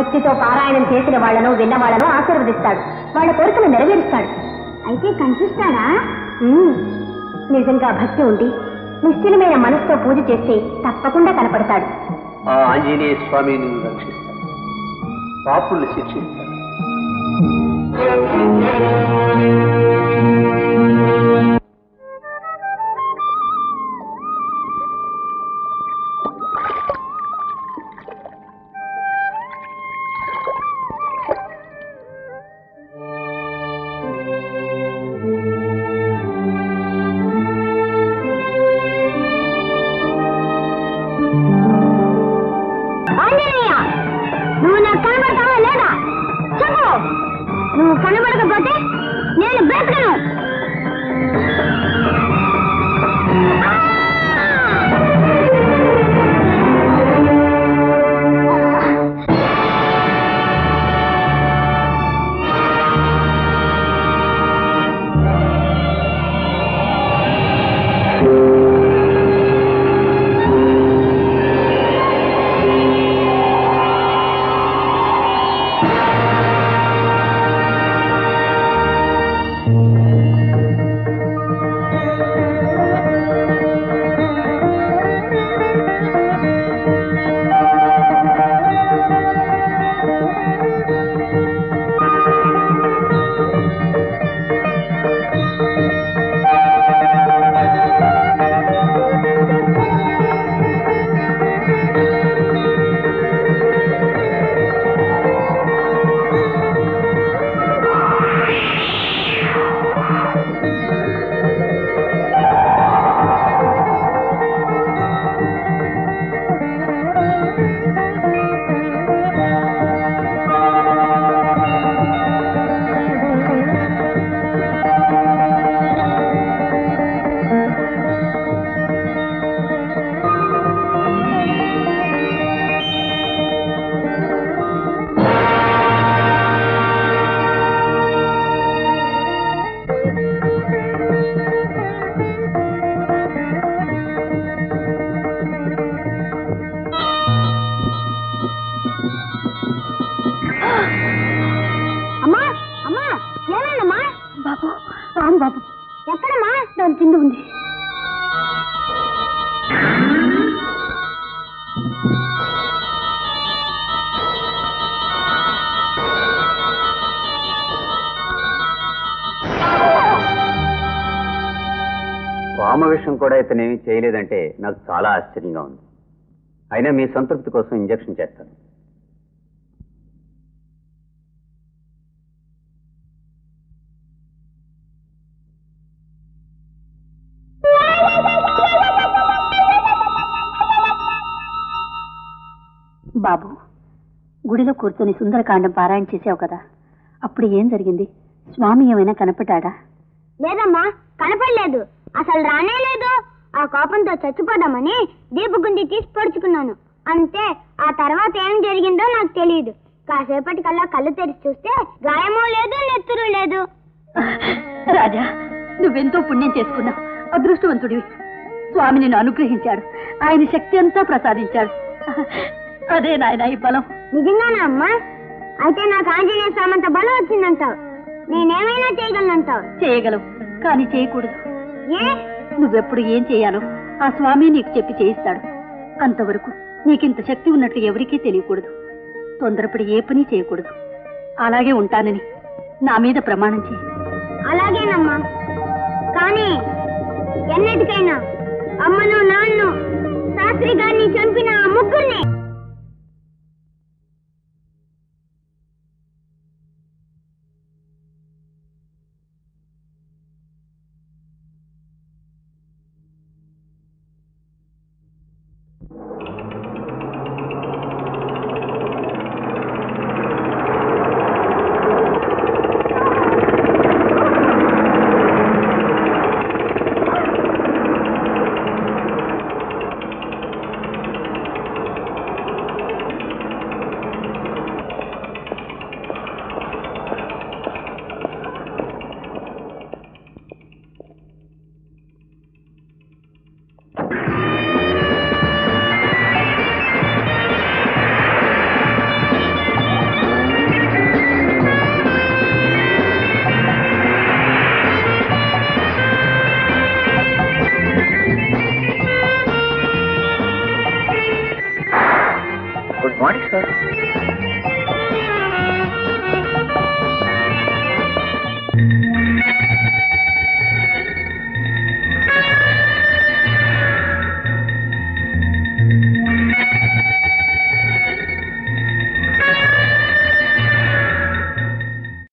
భక్తితో పారాయణం చేసిన వాళ్లను విన్న వాళ్లను ఆశీర్వదిస్తాడు వాళ్ళ కోరికలు నెరవేరుస్తాడు అయితే కనిపిస్తాడా నిజంగా భక్తి ఉండి నిశ్చలమైన మనసుతో పూజ చేస్తే తప్పకుండా కనపడతాడు ఆ ఆంజనేయ స్వామి నిన్ను రక్షిస్తాడు పాపుల్ని శిక్షిస్తాడు ఆంజనేయ నువ్వు నాకు కనబడతావా లేదా చెప్పు నువ్వు కనబడకపోతే నేను బ్రతకను అమ్మా అమ్మా ఏమైందమ్మా బాబు రాను బాబు ఎక్కడమ్మా దాని కింద ఉంది పామ విషయం కూడా ఇతనేమి చేయలేదంటే నాకు చాలా ఆశ్చర్యంగా ఉంది అయినా మీ సంతృప్తి కోసం ఇంజెక్షన్ చేస్తాను బాబు గుడిలో కూర్చొని సుందరకాండం పారాయణ చేసావు కదా అప్పుడు ఏం జరిగింది స్వామి ఏమైనా కనపడ్డా లేదమ్మా కనపడలేదు అసలు రానే లేదు ఆ కోపంతో చచ్చిపోదామని దీపగుండి తీసి పొడుచుకున్నాను అంతే ఆ తర్వాత ఏం జరిగిందో నాకు తెలియదు కాసేపటికల్లా కళ్ళు తెరిచి చూస్తే గాయమూ లేదు నెత్తురు లేదు రాజా నువ్వెంతో పుణ్యం చేసుకున్నావు అదృష్టవంతుడివి స్వామి నిన్ను అనుగ్రహించాడు ఆయన శక్తి అంతా ప్రసాదించాడు అదే నాయన ఈ బలం నిజంగానా అమ్మా అయితే నాకు ఆంజనేయ స్వామంత బలం వచ్చిందంటావు నేనేమైనా చేయగలనంటావు చేయగలవు కానీ చేయకూడదు ఏ నువ్వెప్పుడు ఏం చేయాలో ఆ స్వామి నీకు చెప్పి చేయిస్తాడు అంతవరకు నీకింత శక్తి ఉన్నట్లు ఎవరికీ తెలియకూడదు తొందరపడి ఏ పని చేయకూడదు అలాగే ఉంటానని నా మీద ప్రమాణం చేయి అలాగేనమ్మా కానీ ఎన్నటికైనా అమ్మను నాన్ను శాస్త్రి గారిని చంపిన ఆ ముగ్గురిని సార్